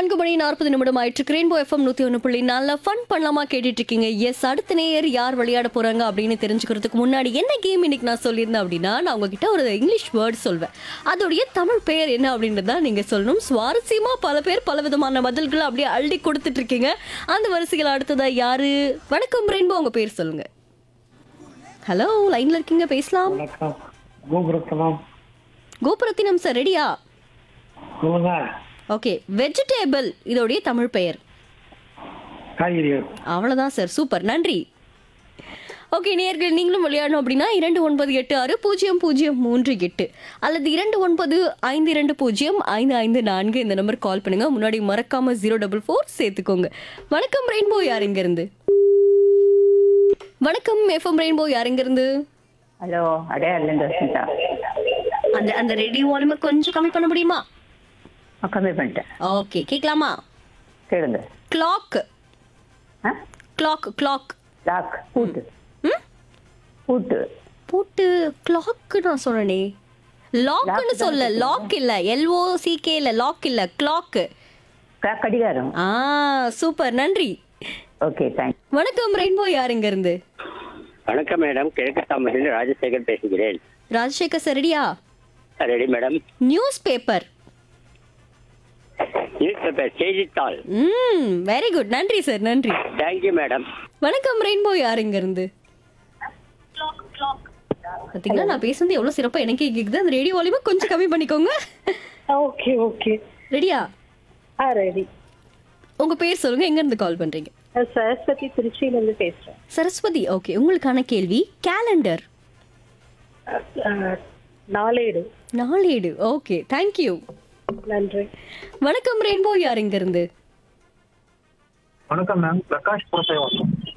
நான்கு மணி நாற்பது நிமிடம் ஆயிட்டு ரெயின்போ எஃப்எம் நூத்தி ஒன்று புள்ளி நாலில் ஃபன் பண்ணலாமா கேட்டுட்டு இருக்கீங்க எஸ் அடுத்த நேயர் யார் விளையாட போறாங்க அப்படின்னு தெரிஞ்சுக்கிறதுக்கு முன்னாடி என்ன கேம் இன்னைக்கு நான் சொல்லியிருந்தேன் அப்படின்னா நான் உங்ககிட்ட ஒரு இங்கிலீஷ் வேர்ட் சொல்வேன் அதோடைய தமிழ் பெயர் என்ன அப்படின்றத நீங்க சொல்லணும் சுவாரஸ்யமா பல பேர் பல விதமான பதில்களை அப்படியே அள்ளி கொடுத்துட்டு இருக்கீங்க அந்த வரிசையில் அடுத்ததா யாரு வணக்கம் ரெயின்போ உங்க பேர் சொல்லுங்க ஹலோ லைன்ல இருக்கீங்க பேசலாம் வணக்கம் கோபுரத்தனம் கோபுரத்தினம் சார் ரெடியா சொல்லுங்க ஓகே வெஜிடேபிள் இதோடைய தமிழ் பெயர் காய்கறிகள் அவ்வளோதான் சார் சூப்பர் நன்றி ஓகே நேர்கள் நீங்களும் விளையாடணும் அப்படின்னா இரண்டு ஒன்பது எட்டு ஆறு பூஜ்ஜியம் பூஜ்ஜியம் மூன்று எட்டு அல்லது இரண்டு ஒன்பது ஐந்து இரண்டு பூஜ்ஜியம் ஐந்து ஐந்து நான்கு இந்த நம்பர் கால் பண்ணுங்க முன்னாடி மறக்காம ஜீரோ டபுள் ஃபோர் சேர்த்துக்கோங்க வணக்கம் ரெயின்போ யார் இங்க இருந்து வணக்கம் எஃப்எம் ரெயின்போ யார் இங்க இருந்து ஹலோ அடையாறுலேருந்து வசந்தா அந்த அந்த ரெடி வால்யூமை கொஞ்சம் கம்மி பண்ண முடியுமா நான் கம்மி பண்ணிட்டேன் ஓகே கேட்கலாமா கேளுங்க கிளாக் ஆ கிளாக் கிளாக் லாக் பூட்டு ம் பூட்டு பூட்டு கிளாக் நான் சொன்னனே லாக்னு சொல்ல லாக் இல்ல எல்ஓ சிகே இல்ல லாக் இல்ல கிளாக் க- கடிகாரம் ஆ சூப்பர் நன்றி ஓகே தேங்க்ஸ் வணக்கம் ரெயின்போ யார் இங்க இருந்து வணக்கம் மேடம் கிழக்கு தாமரையிலிருந்து ராஜசேகர் பேசுகிறேன் ராஜசேகர் சார் ரெடியா ready madam newspaper newspaper செய்தித்தாள் ம் வெரி குட் நன்றி சார் நன்றி தேங்க்யூ மேடம் வணக்கம் ரெயின்போ யார் இங்க இருந்து பாத்தீங்களா நான் பேசுறது எவ்வளவு சிறப்பா எனக்கே கேக்குது அந்த ரேடியோ வால்யூமை கொஞ்சம் கம்மி பண்ணிக்கோங்க ஓகே ஓகே ரெடியா ஆ ரெடி உங்க பேர் சொல்லுங்க எங்க இருந்து கால் பண்றீங்க சரஸ்வதி திருச்சியில இருந்து பேசுறேன் சரஸ்வதி ஓகே உங்களுக்கான கேள்வி கேலண்டர் அஹ், நாளேடு நாளேடு ஓகே தேங்க்யூ நன்றி வணக்கம் ரெயின்போ யார் இங்க இருந்து வணக்கம் மேம் பிரகாஷ் புரசேவன்